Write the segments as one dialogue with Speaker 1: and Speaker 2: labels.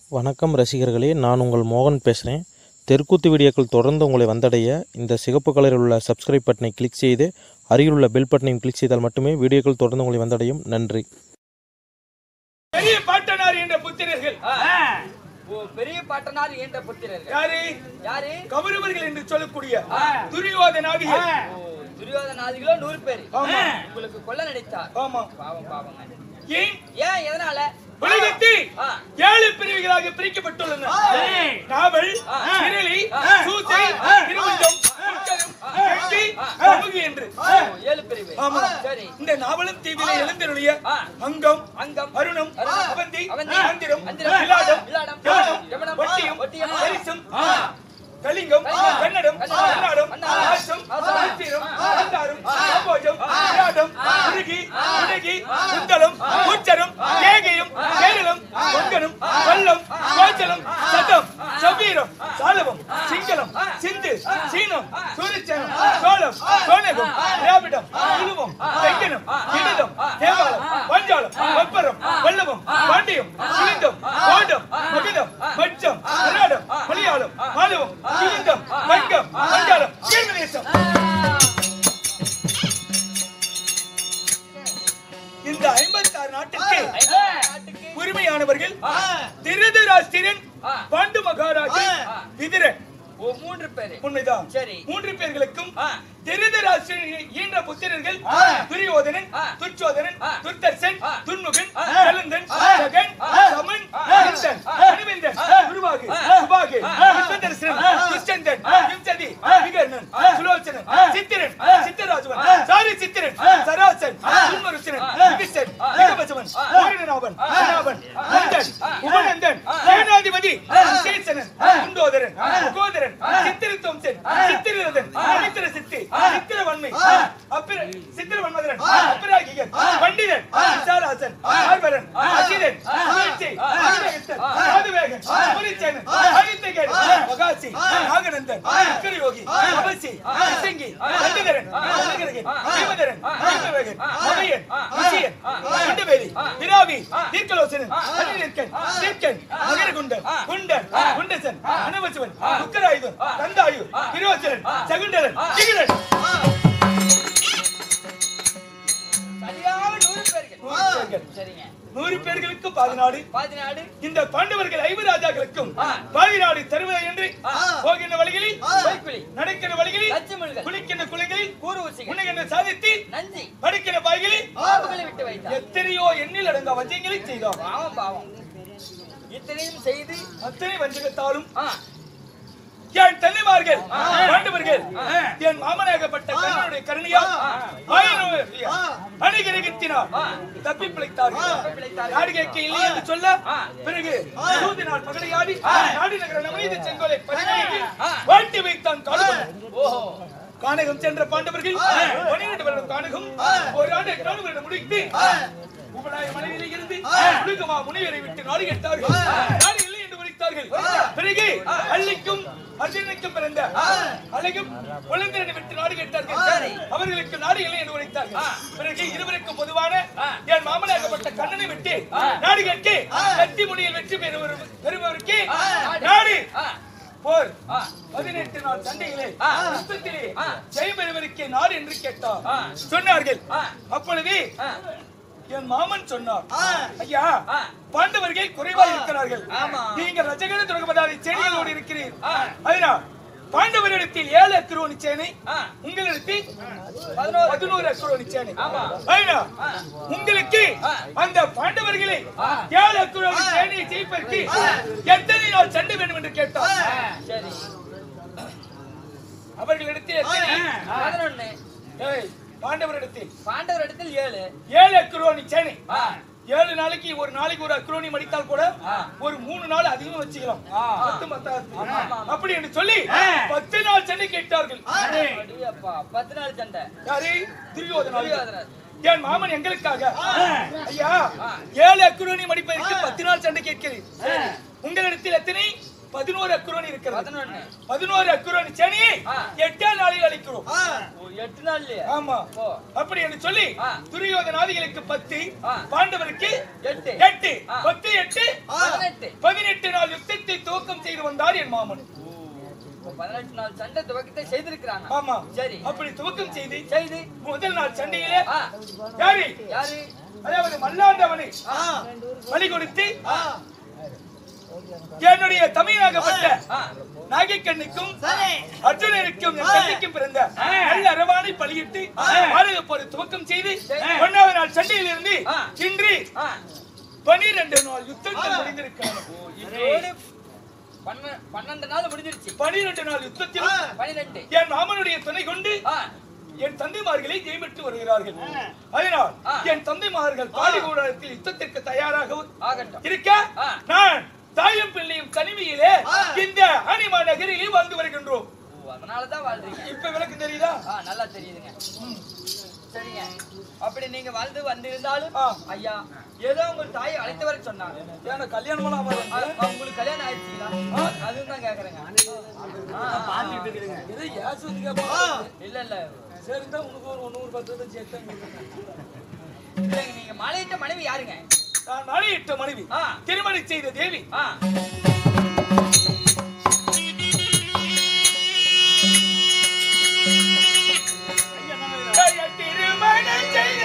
Speaker 1: வணக்கம் ரசிகர்களே நான் உங்கள் மோகன் பேசுகிறேன் தெற்குத்து வீடியோக்கள் தொடர்ந்து உங்களை வந்தடைய இந்த சிகப்பு கலரில் உள்ள சப்ஸ்கிரைப் பட்டனை கிளிக் செய்து அருகில் உள்ள பெல் பட்டனையும் கிளிக் செய்தால் மட்டுமே வீடியோக்கள் தொடர்ந்து உங்களை வந்தடையும் நன்றி
Speaker 2: பெரிய பாட்டனார் என்ற புத்திரர்கள்
Speaker 3: ஓ பெரிய பாட்டனார் என்ற புத்திரர்கள்
Speaker 2: யாரு
Speaker 3: யாரு
Speaker 2: கௌரவர்கள் என்று சொல்லக்கூடிய துரியோதனாதிகள்
Speaker 3: ஓ துரியோதனாதிகளோ நூறு பேர்
Speaker 2: ஆமா.
Speaker 3: உங்களுக்கு கொல்ல நினைத்தார்
Speaker 2: ஆமா
Speaker 3: பாவம் பாவங்க
Speaker 2: ஏன்
Speaker 3: ஏன் எதனால
Speaker 2: உலகத்தில்
Speaker 3: ஆ.
Speaker 2: ஏழு பிரிவுகளாக பிரிக்கப்பட்டுள்ளன நாவல் சிரளி சூசை திருவஞ்சம் முச்சரம் கட்டி சமூகு என்று
Speaker 3: ஓ, ஏழு பிரிவு
Speaker 2: ஆமா
Speaker 3: சரி
Speaker 2: இந்த நாவலும் தீவிலே எழுந்தருளிய
Speaker 3: ஆ.
Speaker 2: அங்கம்
Speaker 3: அங்கம்
Speaker 2: அருணம்
Speaker 3: அருணம்,
Speaker 2: அவந்தி
Speaker 3: அவந்தி,
Speaker 2: மந்திரம்
Speaker 3: மந்திரம்,
Speaker 2: விலாடம்
Speaker 3: விலாடம்,
Speaker 2: யவனம்
Speaker 3: யவனம்,
Speaker 2: வட்டியம்
Speaker 3: வட்டியம்,
Speaker 2: சரிசம் கலிங்கம்
Speaker 3: கலிங்கம்,
Speaker 2: கன்னடம்
Speaker 3: கன்னடம்,
Speaker 2: கன்னடம்
Speaker 3: கன்னடம்,
Speaker 2: ஆசம்
Speaker 3: ஆசம்,
Speaker 2: ஆத்திரம் கந்தாரம் சம்போஜம் விராடம் உருகி உருகி குந்தலம் உச்சரம் கேகயம் கேரளம் கொங்கணம் கொல்லம் கோச்சலம் சதம் சபீரம் சாலவம் சிங்களம் சிந்து சீனம் சூரிச்சனம் சோழம் சோனகம் திராவிடம் குழுவம் தெங்கனம் இடதம் தேவாலம் பஞ்சாலம் வப்பரம் வல்லவம் பாண்டியம் சிலிந்தம் கோண்டம் மகிதம் மச்சம் கர்நாடம் மலையாளம் மாலவம் சிலிந்தம் வங்கம் மஞ்சாலம் கீழ்மதேசம் இந்த ஐம்பத்தாறு நாட்டுக்கு
Speaker 3: நாட்டுக்கு
Speaker 2: உரிமையானவர்கள் திருதராஷ்டிரன்
Speaker 3: ஆ.
Speaker 2: பாண்டு மகாராஜா
Speaker 3: ஆ.
Speaker 2: விதிரன்
Speaker 3: ஓ மூன்று பேரு
Speaker 2: உண்மைதான்
Speaker 3: சரி.
Speaker 2: மூன்று பேர்களுக்கும்
Speaker 3: ஆ.
Speaker 2: திருதராஷ்டிரன் ஈன்ற புத்திரர்கள்
Speaker 3: ஆ.
Speaker 2: துரியோதனன்
Speaker 3: ஆ.
Speaker 2: துர்ச்சோதனன்
Speaker 3: ஆ.
Speaker 2: துர்தர்சன்
Speaker 3: ஆ.
Speaker 2: துன்முகன்
Speaker 3: ஆ.
Speaker 2: கலந்தன்
Speaker 3: ஆ.
Speaker 2: ஜகன்
Speaker 3: ஆ.
Speaker 2: சமன்
Speaker 3: ஆ.
Speaker 2: இந்தன்
Speaker 3: ஆ.
Speaker 2: அனுவிந்தன்
Speaker 3: ஆ.
Speaker 2: குருவாகு
Speaker 3: ஆ.
Speaker 2: சுபாகு
Speaker 3: ஆ.
Speaker 2: விஸ்வதர்சன்
Speaker 3: ஆ.
Speaker 2: துஷ்யந்தன்
Speaker 3: ஆ.
Speaker 2: விம்சதி
Speaker 3: ஆ.
Speaker 2: விகர்ணன்
Speaker 3: ஆ.
Speaker 2: சுலோச்சனன்
Speaker 3: ஆ.
Speaker 2: சித்திரன்
Speaker 3: ஆ.
Speaker 2: சித்தராஜவன்
Speaker 3: ஆ.
Speaker 2: சாரி சித்திரன்
Speaker 3: ஆ.
Speaker 2: சராசன்
Speaker 3: ஆ.
Speaker 2: துன்மருசனன்
Speaker 3: ஆ.
Speaker 2: விகிஷ்டன்
Speaker 3: ஆ.
Speaker 2: விகபசவன்
Speaker 3: ஆ.
Speaker 2: பூரணநாபன்
Speaker 3: ஆ.
Speaker 2: அனாபன்
Speaker 3: ஆ.
Speaker 2: நந்தன்
Speaker 3: ஆ.
Speaker 2: உபநந்தன்
Speaker 3: ஆ.
Speaker 2: சேனாதிபதி
Speaker 3: ஆ.
Speaker 2: சேசனன்
Speaker 3: ஆ.
Speaker 2: குண்டோதரன்
Speaker 3: ஆ.
Speaker 2: முகோதரன்
Speaker 3: ஆ.
Speaker 2: சித்திரத்தோம்சன்
Speaker 3: ஆ.
Speaker 2: சித்திரரதன்
Speaker 3: ஆ.
Speaker 2: பவித்திர சித்தி
Speaker 3: ஆ.
Speaker 2: சித்திரவன்மை
Speaker 3: ஆ.
Speaker 2: அப்பிர சித்திரவன்மதரன்
Speaker 3: ஆ.
Speaker 2: அபராகிகன்
Speaker 3: ஆ.
Speaker 2: பண்டிதன்
Speaker 3: ஆ.
Speaker 2: விசாலாசன்
Speaker 3: ஆ.
Speaker 2: ஆர்வரன்
Speaker 3: ஆ.
Speaker 2: அகிலன்
Speaker 3: ஆ.
Speaker 2: சுழற்சி
Speaker 3: ஆ.
Speaker 2: அகிலகத்தன்
Speaker 3: ஆ.
Speaker 2: சாதுவேகன்
Speaker 3: ஆ.
Speaker 2: புரிச்சேனன்
Speaker 3: ஆ.
Speaker 2: அகித்தகன்
Speaker 3: ஆ.
Speaker 2: மகாசி
Speaker 3: ஆ.
Speaker 2: நாகநந்தன்
Speaker 3: ஆ.
Speaker 2: விக்கிரயோகி
Speaker 3: ஆ.
Speaker 2: அபசி
Speaker 3: ஆ.
Speaker 2: விசங்கி
Speaker 3: ஆ.
Speaker 2: நந்ததரன்
Speaker 3: ஆ.
Speaker 2: அழகரகன்
Speaker 3: ஆ.
Speaker 2: பீமதரன்
Speaker 3: ஆ.
Speaker 2: பீமவேகன்
Speaker 3: ஆ.
Speaker 2: அபயன்
Speaker 3: ஆ.
Speaker 2: விசியன்
Speaker 3: ஆ.
Speaker 2: கண்டவேலி
Speaker 3: ஆ.
Speaker 2: விராவி
Speaker 3: ஆ.
Speaker 2: தீர்க்கலோசனன்
Speaker 3: ஆ.
Speaker 2: அனிலக்கன்
Speaker 3: ஆ.
Speaker 2: தீர்க்கன்
Speaker 3: ஆ.
Speaker 2: மகரகுண்டன்
Speaker 3: ஆ.
Speaker 2: குண்டன்
Speaker 3: ஆ.
Speaker 2: குண்டசன்
Speaker 3: ஆ.
Speaker 2: அனவசுவன்
Speaker 3: ஆ.
Speaker 2: உக்கராயுதன்
Speaker 3: ஆ.
Speaker 2: கந்தாயு
Speaker 3: ஆ.
Speaker 2: விரோச்சனன்
Speaker 3: ஆ.
Speaker 2: சகுண்டரன்
Speaker 3: ஆ.
Speaker 2: திகிரன்
Speaker 3: சரியாக நூறு பேர்கள்
Speaker 2: நூறு பேர்கள்.
Speaker 3: சரிங்க
Speaker 2: நூறு பேர்களுக்கு பதினாடு
Speaker 3: பதினாடு
Speaker 2: இந்த பாண்டவர்கள் ஐவராஜாக்களுக்கும்
Speaker 3: ஆ.
Speaker 2: பதினாடு தருவதை என்று
Speaker 3: ஆ.
Speaker 2: போகின்ற வழிகளில்
Speaker 3: பொய்க்குழி
Speaker 2: நடக்கின்ற வழிகளில்
Speaker 3: லட்சுமிழ்கள்
Speaker 2: குளிக்கின்ற குளங்களில்
Speaker 3: கூறு ஊசிகள்
Speaker 2: உணகின்ற சாதித்து
Speaker 3: நஞ்சி
Speaker 2: படுக்கின்ற பாய்களில்
Speaker 3: பாம்புகளை விட்டு வைத்தார்
Speaker 2: எத்தனையோ எண்ணில் அடங்கா வஞ்சங்களை செய்தோம்
Speaker 3: பாவம் பாவம் இத்தனையும் செய்து
Speaker 2: அத்தனை வஞ்சகத்தாலும்
Speaker 3: ஆ,
Speaker 2: என் தன்னைமார்கள்
Speaker 3: ஆ.
Speaker 2: பாண்டவர்கள்
Speaker 3: ஆ.
Speaker 2: என் மாமனாகப்பட்ட கண்ணனுடைய கருணையா
Speaker 3: ஆ.
Speaker 2: ஆயிரம் அணிகிரகத்தினால்
Speaker 3: ஆ.
Speaker 2: தப்பி பிழைத்தார்கள்
Speaker 3: தப்பி பிழைத்தார்கள்.
Speaker 2: நாடு கேட்க இல்லை என்று சொல்ல
Speaker 3: ஆ.
Speaker 2: பிறகு சூதி நாள் மகளையாடி
Speaker 3: ஆ.
Speaker 2: நாடு நகர நவநீத செங்கோலை பரிமாறி
Speaker 3: ஆ.
Speaker 2: வாட்டி வைத்தான் காடுவன்
Speaker 3: ஓஹோ
Speaker 2: கானகம் சென்ற பாண்டவர்கள் பன்னிரண்டு வருடம் கானகம் ஒரு ஆண்டு எட்டாண்டு வருடம் முடித்து உபநாய மனைவியிலே இருந்து முழுகமா முனிவரை விட்டு நாடு கேட்டார்கள் நாடு இல்லை என்று முடித்தார்கள் பிறகு அள்ளிக்கும் அர்ஜுனுக்கும் பிறந்த அழகும் குழந்தையை விட்டு நாடு கேட்டார்கள்
Speaker 3: சரி.
Speaker 2: அவர்களுக்கு நாடு இல்லை என்று உரைத்தார்கள் பிறகு இருவருக்கும் பொதுவான
Speaker 3: ஆ.
Speaker 2: என் மாமனாகப்பட்ட கண்ணனை விட்டு நாடு கேட்க கத்தி முனியில் வெற்றி பெறுவர் பெறுபவருக்கு நாடு
Speaker 3: ஆ,
Speaker 2: போர்
Speaker 3: ஆ,
Speaker 2: பதினெட்டு நாள் சண்டையிலே
Speaker 3: ஆ.
Speaker 2: யுத்தத்திலே
Speaker 3: ஆ.
Speaker 2: ஜெயம் பெறுவதற்கு நாடு என்று கேட்டார்
Speaker 3: ஆ.
Speaker 2: சொன்னார்கள்
Speaker 3: ஆ.
Speaker 2: அப்பொழுது
Speaker 3: ஆ,
Speaker 2: என் மாமன் சொன்னார் ஐயா
Speaker 3: ஆ.
Speaker 2: பாண்டவர்கள் குறைவாக இருக்கிறார்கள்
Speaker 3: ஆமா.
Speaker 2: நீங்கள் ரஜகன துரகபதாரி செடிகளோடு இருக்கிறீர்
Speaker 3: ஆ.
Speaker 2: அதனால் பாண்டவரிடத்தில் ஏழு அக்ரோனி சேனை
Speaker 3: ஆ.
Speaker 2: உங்களிடத்தில்
Speaker 3: பதினோரு.
Speaker 2: பதினோரு அக்ரோனி சேனை
Speaker 3: ஆமா.
Speaker 2: அதனால்
Speaker 3: ஆ.
Speaker 2: உங்களுக்கு
Speaker 3: ஆ.
Speaker 2: அந்த பாண்டவர்களை
Speaker 3: ஆ.
Speaker 2: ஏழு அக்ரோனி சேனையை ஜெயிப்பதற்கு எத்தனை நாள் சண்டை வேண்டும் என்று கேட்டார்
Speaker 3: ஆ, சரி
Speaker 2: அவர்களிடத்தில் எத்தனை
Speaker 3: பதினொன்னு
Speaker 2: ஏய், பாண்டவரிடத்தில்
Speaker 3: பாண்டவர் இடத்தில் ஏழு
Speaker 2: ஏழு அக்ரோனி சேனை
Speaker 3: ஆ,
Speaker 2: ஏழு நாளைக்கு ஒரு நாளைக்கு ஒரு அக்ரோனி மடித்தால் கூட
Speaker 3: ஆ.
Speaker 2: ஒரு மூணு நாள் அதிகமா வச்சுக்கலாம்
Speaker 3: ஆ.
Speaker 2: பத்து பத்தாது.
Speaker 3: ஆமா, ஆமா.
Speaker 2: அப்படி என்று சொல்லி பத்து நாள் சண்டை கேட்டார்கள்
Speaker 3: அடியப்பா, பத்து நாள் சண்டை
Speaker 2: யாரு துரியோதனா
Speaker 3: துரியோதனர்.
Speaker 2: என் மாமன் எங்களுக்காக ஐயா
Speaker 3: ஆ.
Speaker 2: ஏழு அக்ரோனி மடிப்பதற்கு பத்து நாள் சண்டை கேட்கிறேன் உங்களிடத்தில் எத்தனை பதினோரு அக்குரோனி இருக்கிறது
Speaker 3: பதினொன்னு
Speaker 2: பதினோரு அக்குரோனி சேனையை
Speaker 3: ஆ.
Speaker 2: எட்டாம் நாளில் அளிக்கிறோம்
Speaker 3: ஓ, எட்டு நாள்லயே
Speaker 2: ஆமா
Speaker 3: ஓ.
Speaker 2: அப்படி என்று சொல்லி
Speaker 3: ஆ.
Speaker 2: துரியோதனாதிகளுக்கு பத்து
Speaker 3: ஆ.
Speaker 2: பாண்டவருக்கு
Speaker 3: எட்டு
Speaker 2: எட்டு
Speaker 3: ஆ.
Speaker 2: பத்து எட்டு
Speaker 3: பதினெட்டு
Speaker 2: பதினெட்டு நாள் துவக்கம் செய்து வந்தார் என் மாமன்
Speaker 3: இப்போ பதினெட்டு நாள் சண்டை துவக்கத்தை செய்திருக்கிறாங்க
Speaker 2: ஆமா
Speaker 3: சரி
Speaker 2: அப்படி துவக்கம் செய்து
Speaker 3: செய்து
Speaker 2: முதல் நாள் சண்டையிலே
Speaker 3: ஆ
Speaker 2: யாரு
Speaker 3: யாரு
Speaker 2: அதாவது மல்லாண்டவனை பலி கொடுத்து என்னுடைய தமிழாகப்பட்ட
Speaker 3: ஆ
Speaker 2: நாகைக்கண்ணுக்கும் அர்ஜுனருக்கும் என் தந்தைக்கும் பிறந்த நல்ல அரவானை பலியிட்டு பாரத போரை துவக்கம் செய்து ஒன்னாவது நாள் சண்டையில் இருந்து
Speaker 3: ஆ.
Speaker 2: இன்று
Speaker 3: ஆ
Speaker 2: பனிரெண்டு நாள் யுத்தங்கள் முடிந்திருக்கிறாங்க
Speaker 3: இதோடு பன்ன- பன்னெண்டு நாள் முடிஞ்சிருச்சு
Speaker 2: பனிரெண்டு நாள் யுத்தத்தில்
Speaker 3: பனிரெண்டு
Speaker 2: என் மாமனுடைய துணை கொண்டு
Speaker 3: ஆ
Speaker 2: என் தந்தைமார்களை ஜெயமிட்டு வருகிறார்கள் அதனால்
Speaker 3: ஆ.
Speaker 2: என் தந்தைமார்கள் பாலிகூடத்தில் யுத்தத்திற்கு தயாராக
Speaker 3: ஆகட்டும்
Speaker 2: இருக்க
Speaker 3: ஆ.
Speaker 2: நான் தாயும் பிள்ளையும் தனிமையிலே இந்த அனிமா நகரிலே வாழ்ந்து வருகின்றோம்
Speaker 3: ஓ அதனாலதான் வாழ்றீங்க
Speaker 2: இப்ப விளக்கு தெரியுதா
Speaker 3: ஆ நல்லா தெரியுதுங்க சரிங்க அப்படி நீங்க வாழ்ந்து வந்திருந்தாலும்
Speaker 2: ஆ.
Speaker 3: ஐயா ஏதோ உங்க தாயை அழைத்து வர சொன்னாங்க
Speaker 2: ஏன்னா கல்யாணம்
Speaker 3: ஆ, ஆ, உங்களுக்கு கல்யாணம் ஆயிடுச்சுங்களா அதுவும் தான் கேக்குறேங்க ஆ, ஆ, இல்ல இல்ல இல்லைங்க நீங்க மாலையிட்ட மனைவி யாருங்க
Speaker 2: நான் மனையிட்ட மனைவி
Speaker 3: ஆ.
Speaker 2: திருமணம் செய்த தேவி
Speaker 3: ஆ
Speaker 2: திருமணம் செய்த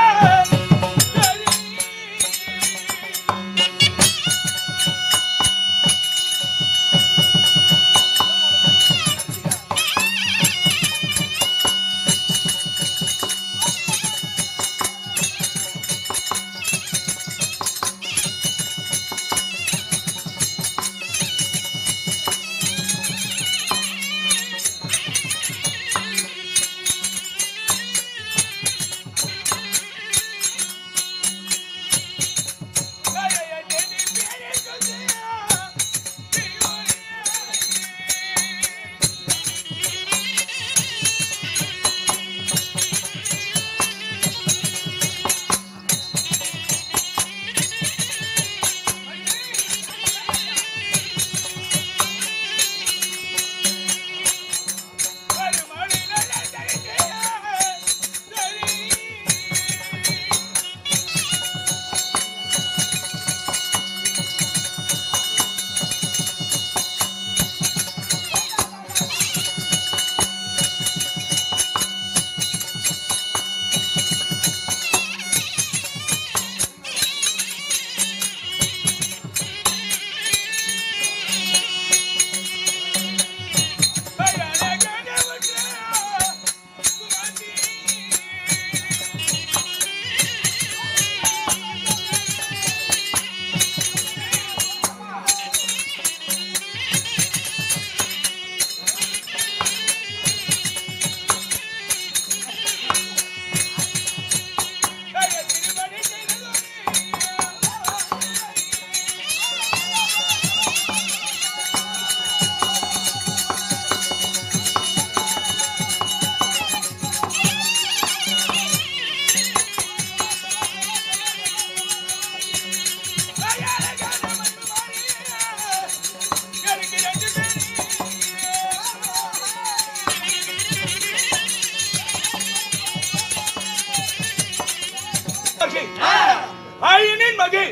Speaker 2: ஆயினின் மகை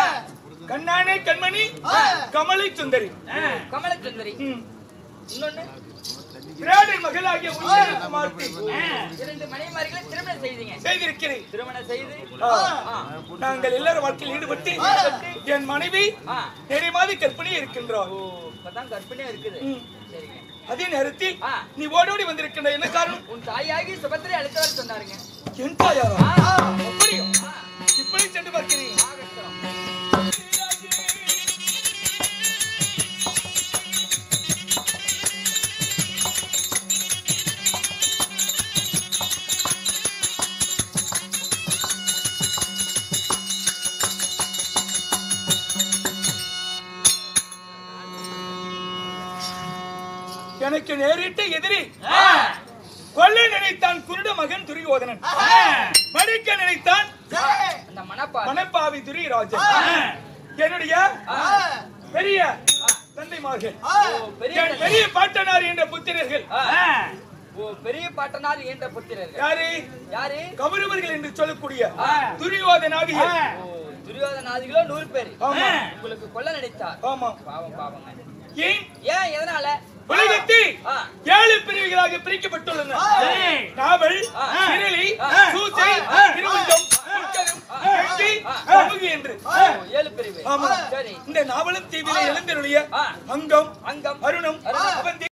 Speaker 2: கண்ணானே கண்மணி கமலை சுந்தரி
Speaker 3: கமலச்சுந்தரி
Speaker 2: ம்.
Speaker 3: இன்னொன்னு
Speaker 2: பிராடின் மகளாகிய உயிரை குமார்த்தி
Speaker 3: இரண்டு மனைவிமார்களை திருமணம் செய்தீங்க
Speaker 2: செய்திருக்கிறேன்
Speaker 3: திருமணம் செய்து
Speaker 2: ஆ.
Speaker 3: ஆ,
Speaker 2: நாங்கள் எல்லாரும் வாழ்க்கையில் ஈடுபட்டு என் மனைவி
Speaker 3: ஆ.
Speaker 2: நிறைய மாத கற்பிணி இருக்கின்றார்
Speaker 3: ஓ இப்பதான் கர்ப்பிணியா இருக்குது
Speaker 2: ம்.
Speaker 3: சரிங்க
Speaker 2: அதே நேரத்தில்
Speaker 3: ஆ.
Speaker 2: நீ ஓடோடி வந்திருக்கின்ற என்ன காரணம்
Speaker 3: உன் தாயாகி சுபத்திரை அழைத்தவர் சொன்னாருங்க
Speaker 2: என் தாயாரா
Speaker 3: ஆ,
Speaker 2: அப்படியோ
Speaker 3: ஆ,
Speaker 2: இப்படி சென்று பார்க்கிறீங்க
Speaker 3: ஆகட்டும்.
Speaker 2: எனக்கு நேரிட்ட எதிரி கொல்ல நினைத்தான் குருட மகன் துரியோதனன் மடிக்க நினைத்தான்
Speaker 3: அந்த மனப்பா
Speaker 2: மணப்பாவி துரிராஜன் என்னுடைய பெரிய தந்தைமார்கள்
Speaker 3: பெரிய
Speaker 2: என் பெரிய பாட்டனார் என்ற புத்திரர்கள்
Speaker 3: ஆ. ஓ பெரிய பாட்டனார் என்ற புத்திரர்கள்
Speaker 2: யாரு
Speaker 3: யாரு
Speaker 2: கௌரவர்கள் என்று சொல்லக்கூடிய துரியோதனாகிய
Speaker 3: ஓ துரியோதனாதிகளோ நூறு பேர்
Speaker 2: ஆமா.
Speaker 3: உங்களுக்கு கொல்ல நினைத்தார்
Speaker 2: ஆமா
Speaker 3: பாவம் பாவங்க
Speaker 2: ஏன்
Speaker 3: ஏன் எதனால
Speaker 2: உலகத்தில்
Speaker 3: ஆ.
Speaker 2: ஏழு பிரிவுகளாக பிரிக்கப்பட்டுள்ளன நாவல் சிரளி சூசை திருவஞ்சம் உட்கரம், வெட்டி, சமூகு என்று
Speaker 3: ஓ, ஏழு பிரிவு
Speaker 2: ஆமா
Speaker 3: சரி
Speaker 2: இந்த நாவலும் தீவிலே எழுந்தருளிய
Speaker 3: ஆ.
Speaker 2: அங்கம்
Speaker 3: அங்கம்
Speaker 2: அருணம்
Speaker 3: அருணம்.
Speaker 2: அவன்